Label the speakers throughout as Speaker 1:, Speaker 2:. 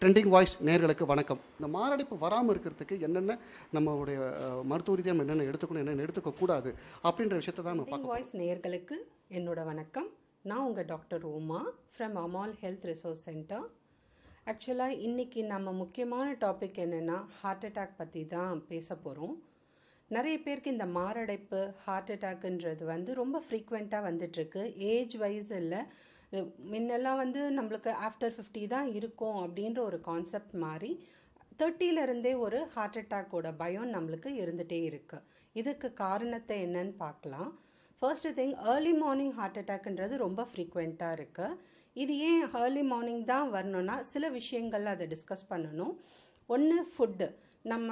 Speaker 1: trending voice நேர்களுக்கு வணக்கம் இந்த மாரடைப்பு வராமல் இருக்கிறதுக்கு என்னென்ன நம்மளுடைய அஹ், மருத்துவ ரீதியாக நம்ம என்னென்ன எடுத்துக்கணும் என்னென்ன எடுத்துக்கக்கூடாது அப்படின்ற விஷயத்தை தான் நம்ம பார்க்க
Speaker 2: வாய்ஸ் நேயர்களுக்கு என்னோட வணக்கம் நான் உங்கள் doctor Uma from Amal health resource centre ஆக்சுவலாக இன்றைக்கி நம்ம முக்கியமான டாபிக் என்னென்னா ஹார்ட் அட்டாக் பற்றி தான் பேச போகிறோம் நிறைய பேருக்கு இந்த மாரடைப்பு ஹார்ட் அட்டாக்குன்றது வந்து ரொம்ப ஃப்ரீக்வெண்ட்டாக வந்துட்டுருக்கு ஏஜ் வைஸ் இல்லை முன்னெல்லாம் வந்து நம்மளுக்கு ஆஃப்டர் ஃபிஃப்டி தான் இருக்கும் அப்படின்ற ஒரு கான்செப்ட் மாதிரி 30 ல இருந்தே ஒரு ஹார்ட் அட்டாக்கோட பயம் நம்மளுக்கு இருந்துகிட்டே இருக்கு இதுக்கு காரணத்தை என்னன்னு பார்க்கலாம் first thing early morning heart அட்டாக்ன்றது ரொம்ப ஃப்ரீக்வெண்ட்டாக இருக்குது இது ஏன் ஏர்லி மார்னிங் தான் வரணும்னா சில விஷயங்கள் அதை டிஸ்கஸ் பண்ணணும் ஒன்று ஃபுட்டு நம்ம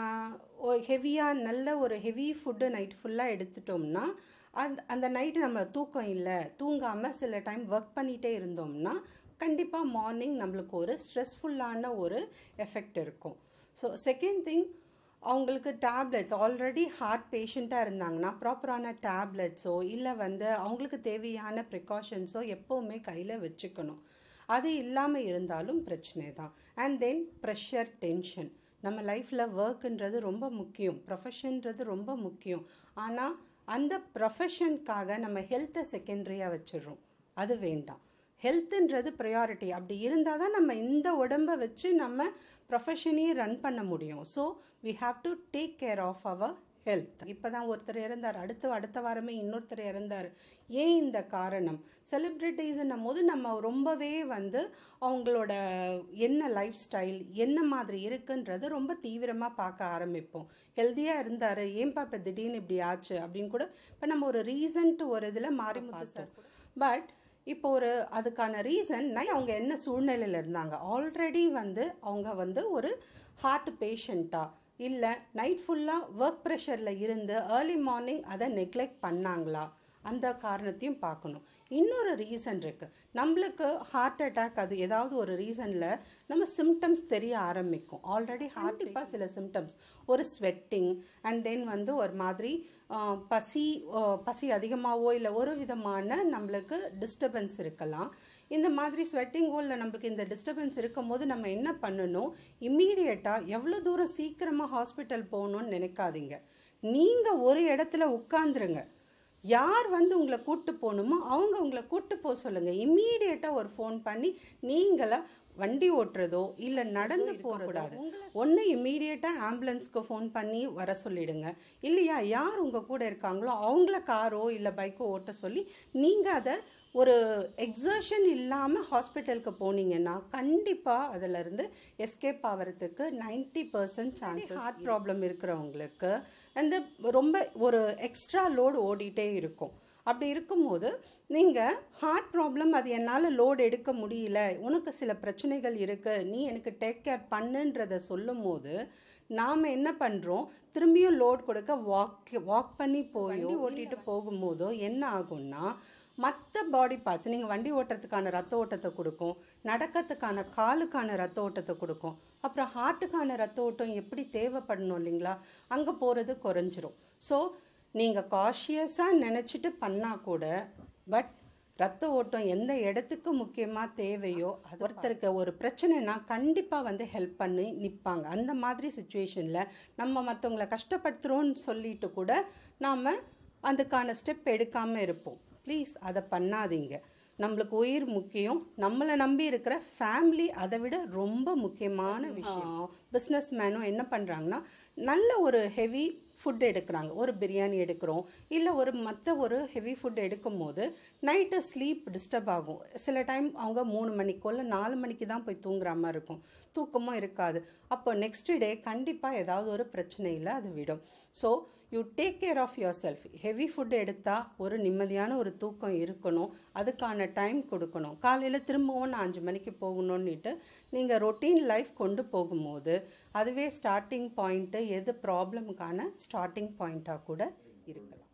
Speaker 2: ஹெவியாக நல்ல ஒரு ஹெவி ஃபுட்டு நைட் ஃபுல்லாக எடுத்துட்டோம்னா அந்த அந்த நைட்டு நம்ம தூக்கம் இல்லை தூங்காமல் சில டைம் ஒர்க் பண்ணிகிட்டே இருந்தோம்னா கண்டிப்பாக மார்னிங் நம்மளுக்கு ஒரு ஸ்ட்ரெஸ்ஃபுல்லான ஒரு எஃபெக்ட் இருக்கும் ஸோ செகண்ட் திங் அவங்களுக்கு டேப்லெட்ஸ் ஆல்ரெடி ஹார்ட் பேஷண்ட்டாக இருந்தாங்கன்னா ப்ராப்பரான டேப்லெட்ஸோ இல்லை வந்து அவங்களுக்கு தேவையான ப்ரிகாஷன்ஸோ எப்போவுமே கையில் வச்சுக்கணும் அது இல்லாமல் இருந்தாலும் பிரச்சனை தான் அண்ட் தென் ப்ரெஷர் டென்ஷன் நம்ம லைஃப்பில் ஒர்க்குன்றது ரொம்ப முக்கியம் ப்ரொஃபஷன்றது ரொம்ப முக்கியம் ஆனால் அந்த ப்ரொஃபஷனுக்காக நம்ம ஹெல்த்தை செகண்டரியாக வச்சிடுறோம் அது வேண்டாம் ஹெல்த்துன்றது ப்ரையாரிட்டி அப்படி இருந்தால் தான் நம்ம இந்த உடம்பை வச்சு நம்ம ப்ரொஃபஷனையே ரன் பண்ண முடியும் so we have to take care of our health இப்போ தான் ஒருத்தர் இறந்தார் அடுத்த அடுத்த வாரமே இன்னொருத்தர் இறந்தார் ஏன் இந்த காரணம் செலிப்ரிட்டிஸ்ன்னும் போது நம்ம ரொம்பவே வந்து அவங்களோட என்ன லைஃப் ஸ்டைல் என்ன மாதிரி இருக்குன்றது ரொம்ப தீவிரமாக பார்க்க ஆரம்பிப்போம் ஹெல்த்தியாக இருந்தார் ஏன்பா இப்போ திடீர்னு இப்படி ஆச்சு அப்படின்னு கூட இப்போ நம்ம ஒரு ரீசன்ட் ஒரு இதில் மாறி பார்த்தோம் பட் இப்போ ஒரு அதுக்கான ரீசன் அவங்க என்ன சூழ்நிலையில் இருந்தாங்க ஆல்ரெடி வந்து அவங்க வந்து ஒரு ஹார்ட் பேஷண்ட்டா இல்லை நைட் ஃபுல்லாக ஒர்க் ப்ரெஷரில் இருந்து ஏர்லி மார்னிங் அதை நெக்லெக்ட் பண்ணாங்களா அந்த காரணத்தையும் பார்க்கணும் இன்னொரு ரீசன் இருக்குது நம்மளுக்கு ஹார்ட் அட்டாக் அது ஏதாவது ஒரு ரீசனில் நம்ம சிம்டம்ஸ் தெரிய ஆரம்பிக்கும் ஆல்ரெடி ஹார்ட்டிப்பாக சில சிம்டம்ஸ் ஒரு ஸ்வெட்டிங் அண்ட் தென் வந்து ஒரு மாதிரி ஆஹ், பசி ஆஹ், பசி அதிகமாகவோ இல்லை ஒரு விதமான நம்மளுக்கு டிஸ்டர்பன்ஸ் இருக்கலாம் இந்த மாதிரி ஸ்வெட்டிங்கோ இல்லை நம்மளுக்கு இந்த டிஸ்டர்பன்ஸ் இருக்கும்போது நம்ம என்ன பண்ணணும் இம்மீடியட்டாக எவ்வளோ தூரம் சீக்கிரமாக ஹாஸ்பிட்டல் போகணும்னு நினைக்காதீங்க நீங்கள் ஒரு இடத்துல உட்காந்துருங்க யார் வந்து உங்களை கூட்டு போகணுமோ அவங்க உங்களை கூட்டு போக சொல்லுங்கள் இம்மீடியட்டாக ஒரு ஃபோன் பண்ணி நீங்களா வண்டி ஓட்டுறதோ இல்லை நடந்து போகக்கூடாது ஒன்று இம்மீடியட்டாக ஆம்புலன்ஸ்க்கு ஃபோன் பண்ணி வர சொல்லிடுங்க இல்லையா யார் உங்கள் கூட இருக்காங்களோ அவங்கள காரோ இல்லை பைக்கோ ஓட்ட சொல்லி நீங்கள் அதை ஒரு எக்ஸர்ஷன் இல்லாமல் ஹாஸ்பிட்டலுக்கு போனீங்கன்னா கண்டிப்பாக அதிலிருந்து எஸ்கேப் ஆகிறதுக்கு ninety percent chances heart problem இருக்கிறவங்களுக்கு அந்த ரொம்ப ஒரு எக்ஸ்ட்ரா லோடு ஓடிட்டே இருக்கும் அப்படி இருக்கும்போது நீங்கள் ஹார்ட் ப்ராப்ளம் அது என்னால் லோடு எடுக்க முடியல உனக்கு சில பிரச்சனைகள் இருக்குது நீ எனக்கு டேக் கேர் பண்ணுன்றத சொல்லும் போது நாம் என்ன பண்ணுறோம் திரும்பியும் லோட் கொடுக்க வாக் வாக் பண்ணி போயோ ஓட்டிட்டு போகும்போதோ என்ன ஆகும்னா மற்ற பாடி பார்ட்ஸ் நீங்கள் வண்டி ஓட்டுறதுக்கான ரத்த ஓட்டத்தை கொடுக்கும் நடக்கிறதுக்கான காலுக்கான ரத்த ஓட்டத்தை கொடுக்கும் அப்புறம் ஹார்ட்டுக்கான ரத்த ஓட்டம் எப்படி தேவைப்படணும் இல்லைங்களா அங்கே போகிறது குறைஞ்சிரும் ஸோ நீங்கள் காஷியஸாக நினச்சிட்டு பண்ணால் கூட பட் ரத்த ஓட்டம் எந்த இடத்துக்கு முக்கியமாக தேவையோ அது ஒருத்தருக்கு ஒரு பிரச்சனைனா கண்டிப்பாக வந்து ஹெல்ப் பண்ணி நிற்பாங்க அந்த மாதிரி சுச்சுவேஷனில் நம்ம மற்றவங்களை கஷ்டப்படுத்துகிறோன்னு சொல்லிட்டு கூட நாம் அதுக்கான ஸ்டெப் எடுக்காமல் இருப்போம் ப்ளீஸ் அதை பண்ணாதீங்க நம்மளுக்கு உயிர் முக்கியம் நம்மளை நம்பி இருக்கிற ஃபேமிலி அதை விட ரொம்ப முக்கியமான விஷயம் பிஸ்னஸ் மேனும் என்ன பண்ணுறாங்கன்னா நல்ல ஒரு ஹெவி ஃபுட் எடுக்கிறாங்க ஒரு பிரியாணி எடுக்கிறோம் இல்லை ஒரு மற்ற ஒரு ஹெவி ஃபுட் எடுக்கும் போது நைட்டு ஸ்லீப் டிஸ்டர்ப் ஆகும் சில டைம் அவங்க மூணு மணிக்கோ இல்லை நாலு மணிக்கு தான் போய் தூங்குற மாதிரி இருக்கும் தூக்கமும் இருக்காது அப்போ நெக்ஸ்ட் டே கண்டிப்பாக ஏதாவது ஒரு பிரச்சனையில் அது விடும் so you take care of yourself heavy food எடுத்தால் ஒரு நிம்மதியான ஒரு தூக்கம் இருக்கணும் அதுக்கான டைம் கொடுக்கணும் காலையில் திரும்பவும் நான் அஞ்சு மணிக்கு போகணுன்னுட்டு நீங்கள் ரொட்டீன் லைஃப் கொண்டு போகும்போது அதுவே ஸ்டார்டிங் பாயிண்ட்டு எது ப்ராப்ளமுக்கான ஸ்டார்டிங் பாயிண்ட்டாக கூட இருக்கலாம்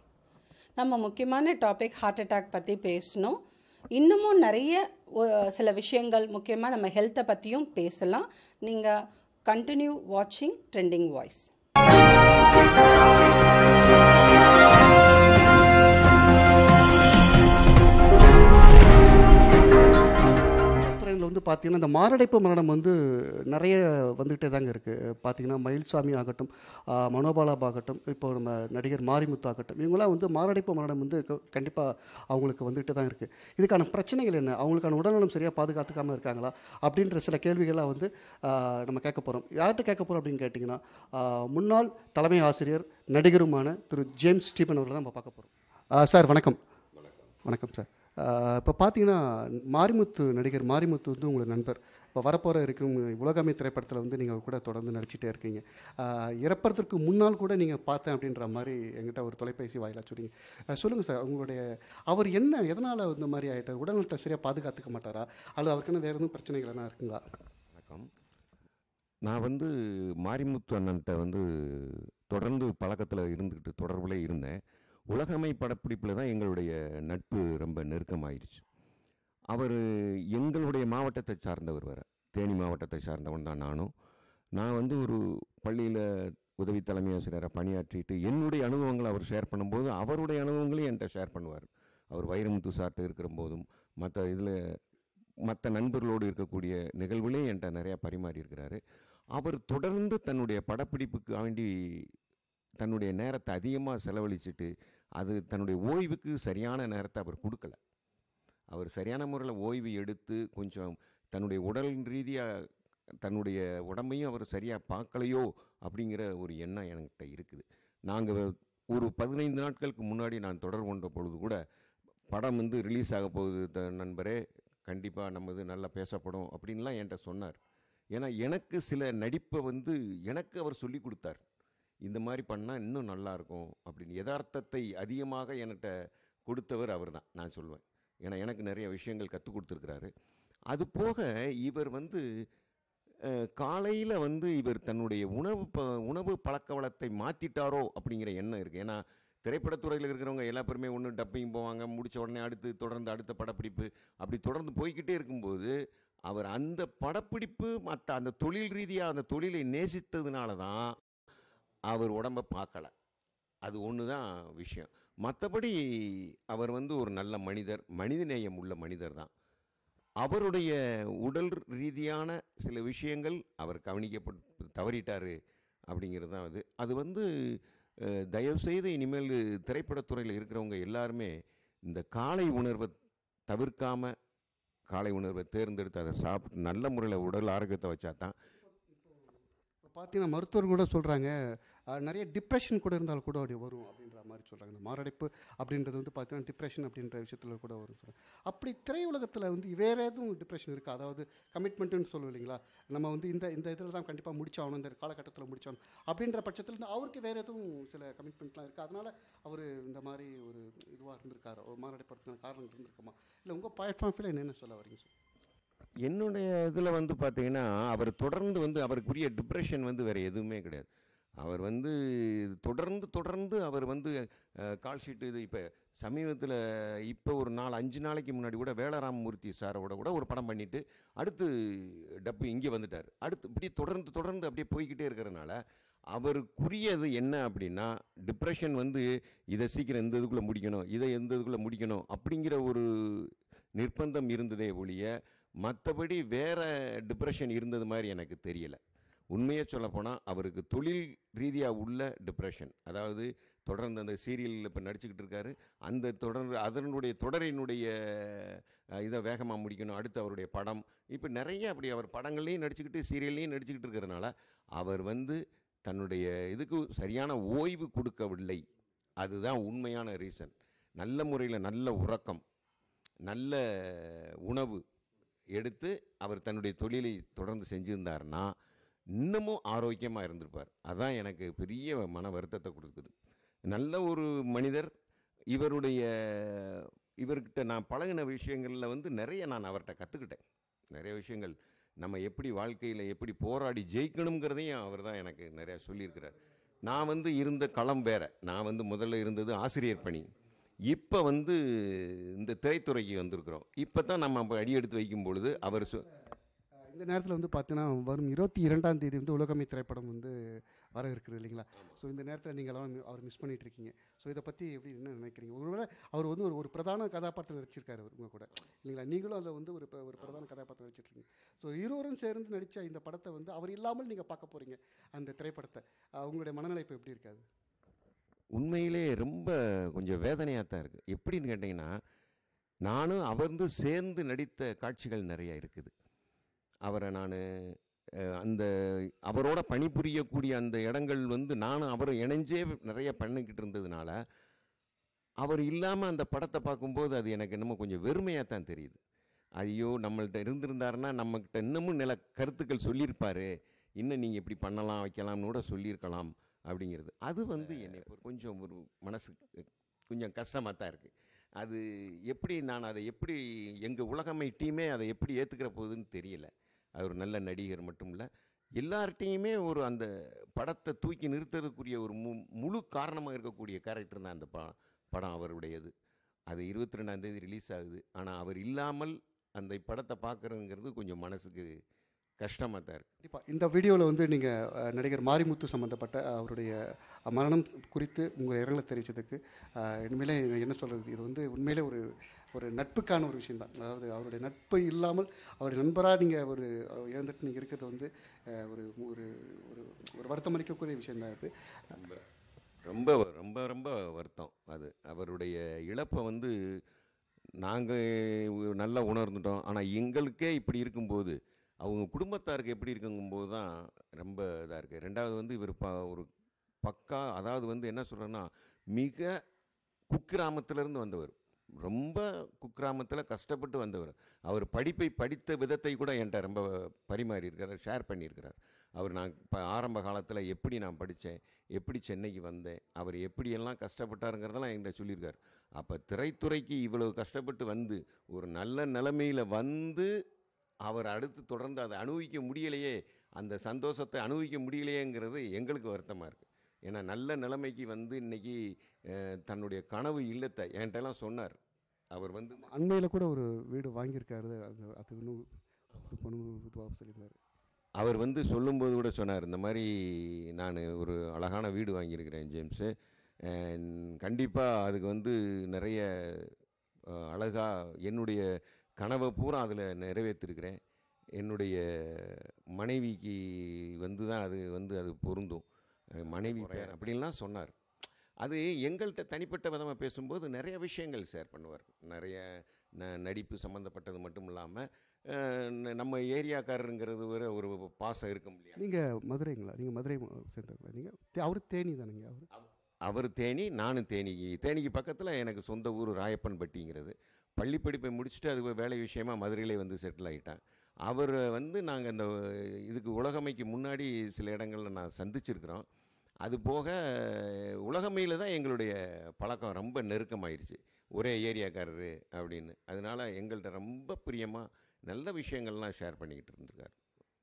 Speaker 2: நம்ம முக்கியமான டாபிக் ஹார்ட் அட்டாக் பற்றி பேசணும் இன்னமும் நிறைய ஒ- சில விஷயங்கள் முக்கியமாக நம்ம ஹெல்த்தை பற்றியும் பேசலாம் நீங்கள் கண்டினியூ வாட்சிங் ட்ரெண்டிங் வாய்ஸ்
Speaker 1: துறையில் வந்து பார்த்தீங்கன்னா பார்த்தீங்கன்னா இந்த மாரடைப்பு மரணம் வந்து நிறைய வந்துகிட்டே தாங்க இருக்குது பார்த்தீங்கன்னா மயில்சாமி ஆகட்டும் ஆ, மனோபாலாப் ஆகட்டும் இப்போ நம்ம நடிகர் மாரிமுத்து ஆகட்டும் இவங்களாம் வந்து மாரடைப்பு மரணம் வந்து கண்டிப்பாக அவங்களுக்கு வந்துகிட்டே தான் இருக்குது இதுக்கான பிரச்சனைகள் என்ன அவங்களுக்கான உடல்நலம் சரியாக பாதுகாத்துக்காமல் இருக்காங்களா அப்படின்ற சில கேள்விகள்லாம் வந்து ஆ, நம்ம கேட்க போகிறோம் யார்கிட்ட கேட்க போகிறோம் அப்படின்னு கேட்டிங்கன்னா ஆ, முன்னாள் தலைமை ஆசிரியர் நடிகருமான திரு ஜேம்ஸ் ஸ்டீபன் அவர்கள் தான் நம்ம பார்க்க போகிறோம் சார் வணக்கம் வணக்கம் சார் இப்போ பார்த்தீங்கன்னா மாரிமுத்து நடிகர் மாரிமுத்து வந்து உங்களோட நண்பர் இப்போ வரப்போகிற இருக்கும் உலகமே திரைப்படத்தில் வந்து நீங்கள் அவர் கூட தொடர்ந்து நடிச்சிட்டே இருக்கீங்க ஆஹ் இறப்பதற்கு முன்னால் கூட நீங்கள் பார்த்தேன் அப்படின்ற மாதிரி எங்கிட்ட ஒரு தொலைபேசி வாயிலாக சொன்னீங்க ஆஹ் சொல்லுங்கள் சார் உங்களுடைய அவர் என்ன எதனால் இந்த மாதிரி ஆகிட்டார் உடல்நலத்தை சரியாக பாதுகாத்துக்க மாட்டாரா அல்லது அவருக்குன்னு வேறு எதுவும் பிரச்சனைகள் என்ன இருக்குங்களா
Speaker 3: வணக்கம் நான் வந்து மாரிமுத்து அண்ணன்ட்ட வந்து தொடர்ந்து பழக்கத்தில் இருந்துக்கிட்டு தொடர்புல இருந்தேன் உலகமை படப்பிடிப்பில் தான் எங்களுடைய நட்பு ரொம்ப நெருக்கமாயிருச்சு அவர் எங்களுடைய மாவட்டத்தை சார்ந்தவர் வேறு தேனி மாவட்டத்தை சார்ந்தவன் தான் நானும் நான் வந்து ஒரு பள்ளியில் உதவி தலைமை ஆசிரியராக பணியாற்றிட்டு என்னுடைய அனுபவங்களை அவர் ஷேர் பண்ணும்போது அவருடைய அனுபவங்களையும் என்கிட்ட ஷேர் பண்ணுவார் அவர் வைரமுத்து சார்ட்ட இருக்கிற போதும் மற்ற இதில் மற்ற நண்பர்களோடு இருக்கக்கூடிய நிகழ்வுகளையும் என்கிட்ட நிறையா பரிமாறி இருக்கிறாரு அவர் தொடர்ந்து தன்னுடைய படப்பிடிப்புக்கு வேண்டி தன்னுடைய நேரத்தை அதிகமாக செலவழிச்சிட்டு அது தன்னுடைய ஓய்வுக்கு சரியான நேரத்தை அவர் கொடுக்கல அவர் சரியான முறையில் ஓய்வு எடுத்து கொஞ்சம் தன்னுடைய உடல் ரீதியாக தன்னுடைய உடம்பையும் அவர் சரியாக பார்க்கலையோ அப்படிங்கிற ஒரு எண்ணம் என்கிட்ட இருக்குது நாங்கள் ஒரு பதினைந்து நாட்களுக்கு முன்னாடி நான் தொடர்பு கொண்ட பொழுது கூட படம் வந்து ரிலீஸ் ஆக போகுது த- நண்பரே கண்டிப்பாக நம்ம இது நல்லா பேசப்படும் அப்படின்லாம் என்கிட்ட சொன்னார் ஏன்னா எனக்கு சில நடிப்பை வந்து எனக்கு அவர் சொல்லி கொடுத்தார் இந்த மாதிரி பண்ணால் இன்னும் நல்லா இருக்கும் அப்படின்னு யதார்த்தத்தை அதிகமாக என்கிட்ட கொடுத்தவர் அவர் தான் நான் சொல்லுவேன் ஏன்னா எனக்கு நிறைய விஷயங்கள் கற்றுக் கொடுத்துருக்கிறாரு அது போக இவர் வந்து காலையில் வந்து இவர் தன்னுடைய உணவு ப உணவு பழக்க வளத்தை மாற்றிட்டாரோ அப்படிங்கிற எண்ணம் இருக்குது ஏன்னா திரைப்படத்துறையில் இருக்கிறவங்க எல்லா பேருமே ஒன்று டப்பிங் போவாங்க முடிச்ச உடனே அடுத்து தொடர்ந்து அடுத்த படப்பிடிப்பு அப்படி தொடர்ந்து போய்க்கிட்டே இருக்கும்போது அவர் அந்த படப்பிடிப்பு மற்ற அந்த தொழில் ரீதியாக அந்த தொழிலை நேசித்ததுனால தான் அவர் உடம்பை பார்க்கல அது ஒன்று தான் விஷயம் மற்றபடி அவர் வந்து ஒரு நல்ல மனிதர் மனிதநேயம் உள்ள மனிதர் தான் அவருடைய உடல் ரீதியான சில விஷயங்கள் அவர் கவனிக்கப்பட்டு தவறிட்டார் அப்படிங்கிறது தான் அது அது வந்து அஹ், தயவுசெய்து இனிமேல் திரைப்படத்துறையில் இருக்கிறவங்க எல்லாருமே இந்த காலை உணர்வை தவிர்க்காம காலை உணர்வை தேர்ந்தெடுத்து அதை சாப்பிட்டு நல்ல முறையில் உடல் ஆரோக்கியத்தை வச்சா தான்
Speaker 1: இப்போ பார்த்தீங்கன்னா மருத்துவர் கூட சொல்கிறாங்க நிறைய டிப்ரெஷன் கூட இருந்தால் கூட அப்படி வரும் அப்படின்ற மாதிரி சொல்கிறாங்க இந்த மாரடைப்பு அப்படின்றது வந்து பார்த்தீங்கன்னா டிப்ரெஷன் அப்படின்ற விஷயத்தில் கூட வரும் சொல்கிறாங்க அப்படி திரையுலகத்தில் வந்து வேறு எதுவும் டிப்ரெஷன் இருக்கா அதாவது கமிட்மெண்ட்டுன்னு சொல்லுவோம் இல்லைங்களா நம்ம வந்து இந்த இந்த இதில் தான் கண்டிப்பாக முடிச்சாகணும் இந்த காலகட்டத்தில் முடிச்சாகணும் அப்படின்ற பட்சத்தில் இருந்து அவருக்கு வேறு எதுவும் சில கமிட்மெண்ட்லாம் இருக்குது அதனால் அவர் இந்த மாதிரி ஒரு இதுவாக இருந்திருக்காரு ஒரு மாரடைப்படுறதுக்கான காரணம் இருந்திருக்குமா இல்லை உங்கள் பாயிண்ட் ஆஃப் வியூவில் என்ன சொல்ல வரீங்க சார்
Speaker 3: என்னுடைய இதில் வந்து பார்த்தீங்கன்னா அவர் தொடர்ந்து வந்து அவருக்குரிய டிப்ரெஷன் வந்து வேறு எதுவுமே கிடையாது அவர் வந்து தொடர்ந்து தொடர்ந்து அவர் வந்து கால் ஷீட்டு இது இப்போ சமீபத்தில் இப்போ ஒரு நாலு அஞ்சு நாளைக்கு முன்னாடி கூட வேலராமமூர்த்தி சாரோட கூட ஒரு படம் பண்ணிவிட்டு அடுத்து டப்பு இங்கே வந்துட்டார் அடுத்து இப்படி தொடர்ந்து தொடர்ந்து அப்படியே போய்கிட்டே இருக்கிறனால அவருக்குரியது என்ன அப்படின்னா டிப்ரெஷன் வந்து இதை சீக்கிரம் எந்த இதுக்குள்ளே முடிக்கணும் இதை எந்த இதுக்குள்ளே முடிக்கணும் அப்படிங்கிற ஒரு நிர்பந்தம் இருந்ததே ஒழிய மற்றபடி வேற டிப்ரெஷன் இருந்தது மாதிரி எனக்கு தெரியல உண்மையை சொல்லப்போனால் அவருக்கு தொழில் ரீதியாக உள்ள டிப்ரெஷன் அதாவது தொடர்ந்து அந்த சீரியலில் இப்போ நடிச்சுக்கிட்டு இருக்காரு அந்த தொடர் அதனுடைய தொடரினுடைய அஹ், இதை வேகமாக முடிக்கணும் அடுத்து அவருடைய படம் இப்போ நிறைய அப்படி அவர் படங்கள்லையும் நடிச்சுக்கிட்டு சீரியல்லையும் நடிச்சுக்கிட்டு இருக்கிறனால அவர் வந்து தன்னுடைய இதுக்கு சரியான ஓய்வு கொடுக்கவில்லை அதுதான் உண்மையான ரீசன் நல்ல முறையில் நல்ல உறக்கம் நல்ல உணவு எடுத்து அவர் தன்னுடைய தொழிலை தொடர்ந்து செஞ்சிருந்தாருன்னா இன்னமும் ஆரோக்கியமாக இருந்திருப்பார் அதான் எனக்கு பெரிய மன வருத்தத்தை கொடுக்குது நல்ல ஒரு மனிதர் இவருடைய இவர்கிட்ட நான் பழகின விஷயங்களில் வந்து நிறைய நான் அவர்கிட்ட கற்றுக்கிட்டேன் நிறைய விஷயங்கள் நம்ம எப்படி வாழ்க்கையில் எப்படி போராடி ஜெயிக்கணுங்கிறதையும் அவர் தான் எனக்கு நிறையா சொல்லியிருக்கிறார் நான் வந்து இருந்த களம் வேற நான் வந்து முதல்ல இருந்தது ஆசிரியர் பணி இப்போ வந்து இந்த திரைத்துறைக்கு வந்திருக்கிறோம் இப்போ தான் நம்ம அப்ப அடி எடுத்து வைக்கும் பொழுது அவர் சொ
Speaker 1: இந்த நேரத்தில் வந்து பார்த்தீங்கன்னா வரும் இருபத்தி இரண்டாம் தேதி வந்து உலகமை திரைப்படம் வந்து வர இருக்குது இல்லைங்களா ஸோ இந்த நேரத்தில் நீங்களாம் அவர் மிஸ் பண்ணிட்டு இருக்கீங்க ஸோ இதை பற்றி எப்படி என்ன நினைக்கிறீங்க ஒருவேளை அவர் வந்து ஒரு ஒரு பிரதான கதாபாத்திரம் நடிச்சிருக்காரு அவர் உங்க கூட இல்லைங்களா நீங்களும் அதில் வந்து ஒரு ப- ஒரு பிரதான கதாபாத்திரம் நடிச்சிட்ருக்கீங்க ஸோ இருவரும் சேர்ந்து நடித்த இந்த படத்தை வந்து அவர் இல்லாமல் நீங்கள் பார்க்க போகிறீங்க அந்த திரைப்படத்தை அஹ் உங்களுடைய மனநிலை இப்போ எப்படி இருக்காது
Speaker 3: உண்மையிலே ரொம்ப கொஞ்சம் வேதனையாக தான் இருக்குது எப்படின்னு கேட்டிங்கன்னா நானும் அவர்ந்து சேர்ந்து நடித்த காட்சிகள் நிறைய இருக்குது அவரை நான் அந்த அவரோட பணிபுரியக்கூடிய அந்த இடங்கள் வந்து நானும் அவரும் இணைஞ்சே நிறைய பண்ணிக்கிட்டு இருந்ததுனால அவர் இல்லாமல் அந்த படத்தை பார்க்கும்போது அது எனக்கு என்னமோ கொஞ்சம் வெறுமையாக தான் தெரியுது ஐயோ நம்மள்ட்ட இருந்திருந்தாருன்னா நம்மக்கிட்ட இன்னமும் நில கருத்துக்கள் சொல்லியிருப்பாரு இன்னும் நீங்கள் இப்படி பண்ணலாம் வைக்கலாம்னு கூட சொல்லியிருக்கலாம் அப்படிங்கிறது அது வந்து என்னை பொறு- கொஞ்சம் ஒரு மனசுக்கு கொஞ்சம் கஷ்டமாக தான் இருக்குது அது எப்படி நான் அதை எப்படி எங்கள் உலகமை டீமே அதை எப்படி ஏற்றுக்கிற போகுதுன்னு தெரியல அது ஒரு நல்ல நடிகர் மட்டும் இல்லை எல்லார்ட்டையுமே ஒரு அந்த படத்தை தூக்கி நிறுத்துறதுக்குரிய ஒரு மு முழு காரணமாக இருக்கக்கூடிய கேரக்டர் தான் அந்த ப படம் அவருடையது அது இருபத்தி ரெண்டாந்தேதி ரிலீஸ் ஆகுது ஆனால் அவர் இல்லாமல் அந்த படத்தை பார்க்குறதுங்கிறது கொஞ்சம் மனசுக்கு கஷ்டமாக தான் இருக்குது
Speaker 1: கண்டிப்பாக இந்த வீடியோவில் வந்து நீங்கள் நடிகர் மாரிமுத்து சம்மந்தப்பட்ட அவருடைய மரணம் குறித்து உங்கள் இரங்கலை தெரிவித்ததுக்கு உண்மையிலே என்ன சொல்கிறது இது வந்து உண்மையிலே ஒரு ஒரு நட்புக்கான ஒரு விஷயம் தான் அதாவது அவருடைய நட்பு இல்லாமல் அவர் நண்பராக நீங்கள் ஒரு இழந்துட்டு நீங்கள் இருக்கிறது வந்து அஹ், ஒரு ஒரு ஒரு ஒரு வருத்தம் அளிக்கக்கூடிய விஷயம் தான் இது
Speaker 3: ரொம்ப ரொம்ப ரொம்ப வருத்தம் அது அவருடைய இழப்பை வந்து நாங்கள் நல்லா உணர்ந்துட்டோம் ஆனால் எங்களுக்கே இப்படி இருக்கும்போது அவங்க குடும்பத்தாருக்கு எப்படி இருக்குங்கும்போது தான் ரொம்ப இதாக இருக்குது ரெண்டாவது வந்து இவர் ப ஒரு பக்கா அதாவது வந்து என்ன சொல்கிறேன்னா மிக குக்கிராமத்திலேருந்து வந்தவர் ரொம்ப குக்கிராமத்தில் கஷ்டப்பட்டு வந்தவர் அவர் படிப்பை படித்த விதத்தை கூட என்கிட்ட ரொம்ப பரிமாறி இருக்கிறார் ஷேர் பண்ணியிருக்கிறார் அவர் நான் இப்போ ஆரம்ப காலத்தில் எப்படி நான் படித்தேன் எப்படி சென்னைக்கு வந்தேன் அவர் எப்படியெல்லாம் கஷ்டப்பட்டாருங்கிறதெல்லாம் என்கிட்ட சொல்லியிருக்கார் அப்போ திரைத்துறைக்கு இவ்வளவு கஷ்டப்பட்டு வந்து ஒரு நல்ல நிலைமையில் வந்து அவர் அடுத்து தொடர்ந்து அதை அனுபவிக்க முடியலையே அந்த சந்தோஷத்தை அனுபவிக்க முடியலையேங்கிறது எங்களுக்கு வருத்தமாக இருக்குது ஏன்னா நல்ல நிலைமைக்கு வந்து இன்னைக்கு அஹ், தன்னுடைய கனவு இல்லத்தை என்கிட்டலாம் சொன்னார் அவர் வந்து
Speaker 1: அண்மையில் கூட ஒரு வீடு வாங்கியிருக்காரு அது அது இன்னும் இது பண்ணணும் இதுவாக சொல்லியிருந்தார்
Speaker 3: அவர் வந்து சொல்லும்போது கூட சொன்னார் இந்த மாதிரி நான் ஒரு அழகான வீடு வாங்கியிருக்கிறேன் ஜேம்ஸு கண்டிப்பாக அதுக்கு வந்து நிறைய அஹ், அழகா என்னுடைய கனவை பூரா அதில் நிறைவேற்றிருக்கிறேன் என்னுடைய மனைவிக்கு வந்து தான் அது வந்து அது பொருந்தும் அஹ், மனைவி பேர் அப்படின்லாம் சொன்னார் அது எங்கள்கிட்ட தனிப்பட்ட விதமாக பேசும்போது நிறைய விஷயங்கள் ஷேர் பண்ணுவார் நிறைய ந நடிப்பு சம்மந்தப்பட்டது மட்டும் இல்லாமல் நம்ம ஏரியாக்காரருங்கிறது ஒரு ஒரு பாசம் இருக்கும் இல்லையா
Speaker 1: நீங்கள் மதுரைங்களா நீங்கள் மதுரை சேர்ந்தவங்களா நீங்கள் அவர் தேனி தானுங்க அவர்
Speaker 3: அவர் தேனி நானும் தேனிக்கு தேனிக்கு பக்கத்தில் எனக்கு சொந்த ஊர் ராயப்பன்பட்டிங்கிறது பள்ளி படிப்பை முடிச்சுட்டு அது வேலை விஷயமா மதுரையிலே வந்து செட்டில் ஆகிட்டேன் அவர் வந்து நாங்கள் இந்த இதுக்கு உலகமைக்கு முன்னாடி சில இடங்களில் நான் சந்திச்சிருக்கிறோம் அது போக உலகமையில் தான் எங்களுடைய பழக்கம் ரொம்ப நெருக்கமாயிருச்சு ஒரே ஏரியாக்காரரு அப்படின்னு அதனால எங்கள்கிட்ட ரொம்ப பிரியமாக நல்ல விஷயங்கள்லாம் ஷேர் பண்ணிக்கிட்டு இருந்திருக்காரு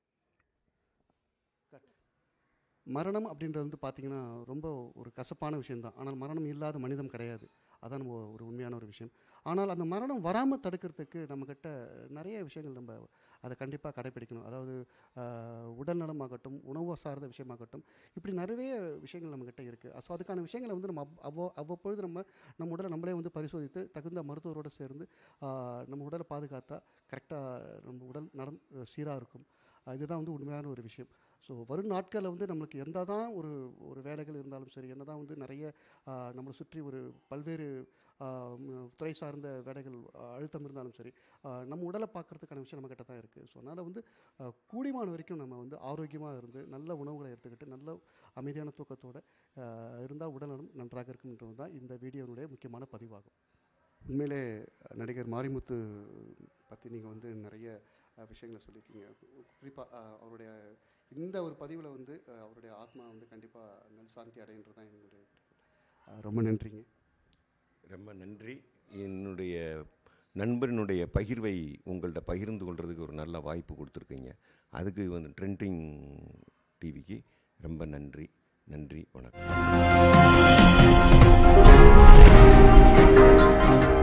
Speaker 1: மரணம் அப்படின்றது வந்து பார்த்திங்கன்னா ரொம்ப ஒரு கசப்பான விஷயம்தான் ஆனால் மரணம் இல்லாத மனிதம் கிடையாது அதான் நம்ம ஒரு உண்மையான ஒரு விஷயம் ஆனால் அந்த மரணம் வராமல் தடுக்கிறதுக்கு நம்மக்கிட்ட நிறைய விஷயங்கள் நம்ம அதை கண்டிப்பாக கடைப்பிடிக்கணும் அதாவது ஆஹ், உடல் நலமாகட்டும் உணவு சார்ந்த விஷயமாகட்டும் இப்படி நிறைய விஷயங்கள் நம்மக்கிட்ட இருக்குது ஸோ அதுக்கான விஷயங்களை வந்து நம்ம அவ்வ- அவ்வ அவ்வப்பொழுது நம்ம நம்ம உடலை நம்மளே வந்து பரிசோதித்து தகுந்த மருத்துவரோடு சேர்ந்து ஆஹ், நம்ம உடலை பாதுகாத்தா கரெக்டாக நம்ம உடல் நலம் சீராக இருக்கும் ஆஹ், இதுதான் வந்து உண்மையான ஒரு விஷயம் ஸோ வரும் நாட்களில் வந்து நம்மளுக்கு எந்த தான் ஒரு ஒரு வேலைகள் இருந்தாலும் சரி என்ன தான் வந்து நிறைய ஆஹ், நம்மளை சுற்றி ஒரு பல்வேறு ஆஹ், ம், துறை சார்ந்த வேலைகள் ஆஹ், அழுத்தம் இருந்தாலும் சரி ஆஹ், நம்ம உடலை பார்க்கறதுக்கான விஷயம் நம்மக்கிட்ட தான் இருக்குது ஸோ அதனால் வந்து ஆஹ், கூடிமான வரைக்கும் நம்ம வந்து ஆரோக்கியமாக இருந்து நல்ல உணவுகளை எடுத்துக்கிட்டு நல்ல அமைதியான தூக்கத்தோடு இருந்தால் உடல்நலம் நன்றாக இருக்கும்ன்றது தான் இந்த வீடியோனுடைய முக்கியமான பதிவாகும் உண்மையிலே நடிகர் மாரிமுத்து பற்றி நீங்கள் வந்து நிறைய அஹ், விஷயங்களை சொல்லியிருக்கீங்க குறிப்பாக அவருடைய இந்த ஒரு பதிவில் வந்து அஹ், அவருடைய ஆத்மா வந்து கண்டிப்பாக நல் சாந்தி அடைன்றது தான் எங்களுடைய அஹ், ரொம்ப நன்றிங்க
Speaker 3: ரொம்ப நன்றி என்னுடைய நண்பனுடைய பகிர்வை உங்கள்கிட்ட பகிர்ந்து கொள்றதுக்கு ஒரு நல்ல வாய்ப்பு கொடுத்துருக்கீங்க அதுக்கு வந்து ட்ரெண்டிங் டிவிக்கு ரொம்ப நன்றி நன்றி வணக்கம்